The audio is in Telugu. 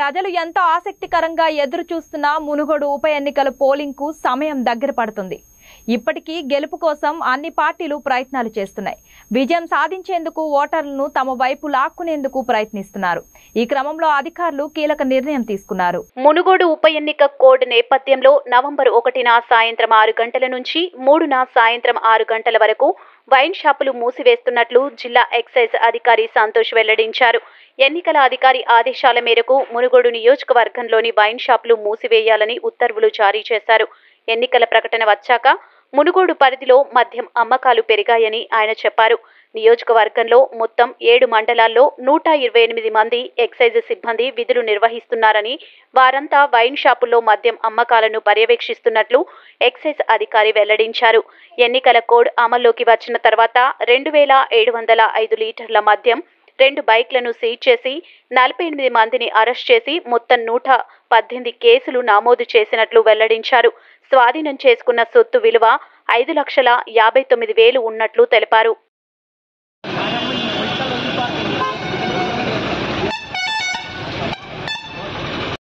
ప్రజలు ఎంతో ఆసక్తికరంగా ఎదురు చూస్తున్న మునుగోడు ఉప ఎన్నికల పోలింగ్ కు సమయం దగ్గర పడుతుంది ఇప్పటికీ గెలుపు కోసం అన్ని పార్టీలు ప్రయత్నాలు చేస్తున్నాయి విజయం సాధించేందుకు ఓటర్లను తమ వైపు లాక్కునేందుకు ప్రయత్నిస్తున్నారు ఈ క్రమంలో అధికారులు కీలక నిర్ణయం తీసుకున్నారు మునుగోడు ఉప ఎన్నిక కోడ్ నేపథ్యంలో నవంబర్ ఒకటిన సాయంత్రం ఆరు గంటల నుంచి మూడున సాయంత్రం ఆరు గంటల వరకు వైన్ షాపులు మూసివేస్తున్నట్లు జిల్లా ఎక్సైజ్ అధికారి సంతోష్ వెల్లడించారు ఎన్నికల అధికారి ఆదేశాల మేరకు మునుగోడు నియోజకవర్గంలోని వైన్ షాపులు మూసివేయాలని ఉత్తర్వులు జారీ చేశారు ఎన్నికల ప్రకటన వచ్చాక మునుగోడు పరిధిలో మద్యం అమ్మకాలు పెరిగాయని ఆయన చెప్పారు నియోజకవర్గంలో మొత్తం ఏడు మండలాల్లో నూట ఇరవై ఎనిమిది మంది ఎక్సైజ్ సిబ్బంది విధులు నిర్వహిస్తున్నారని వారంతా వైన్ షాపుల్లో మద్యం అమ్మకాలను పర్యవేక్షిస్తున్నట్లు ఎక్సైజ్ అధికారి వెల్లడించారు ఎన్నికల కోడ్ అమల్లోకి వచ్చిన తర్వాత రెండు వేల ఏడు వందల ఐదు లీటర్ల మద్యం రెండు బైక్లను సీజ్ చేసి నలభై ఎనిమిది మందిని అరెస్ట్ చేసి మొత్తం నూట పద్దెనిమిది కేసులు నమోదు చేసినట్లు వెల్లడించారు స్వాధీనం చేసుకున్న సొత్తు విలువ ఐదు లక్షల యాభై తొమ్మిది వేలు ఉన్నట్లు తెలిపారు